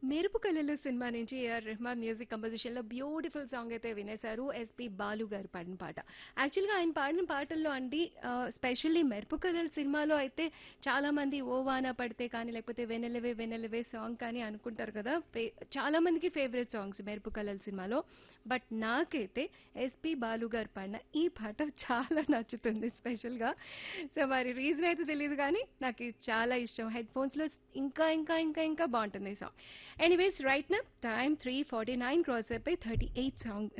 మెరుపు కళలు సినిమా నుంచి AR Rahman music composition లో బ్యూటిఫుల్ సాంగ్ అయితే వినేశారు ఎస్పి బాలు గారు పాడిన పాట యాక్చువల్ గా ఆయన పాడిన పాటల్లో అండి స్పెషల్లీ మెరుపు కళలు సినిమాలో అయితే చాలా మంది ఓ వాన పడితే కానీ లేకపోతే వెనెలవే వెనెలవే సాంగ్ కానీ అనుకుంటారు కదా ఫే- చాలా మందికి ఫేవరెట్ సాంగ్స్ మెరుపు కళలు సినిమాలో బట్ నాకైతే ఎస్పి బాలు గారు పాడిన ఈ పాట చాలా నచ్చుతుంది స్పెషల్ గా సో మరి రీజన్ అయితే తెలియదు కానీ నాకు ఇది చాలా ఇష్టం హెడ్ ఫోన్స్ లో ఇంకా ఇంకా ఇంకా ఇంకా బాగుంటుంది ఈ సాంగ్ ఎనీవేస్ రైట్ నా time three forty nine cross అయిపోయి థర్టీ ఎయిట్ సాంగ్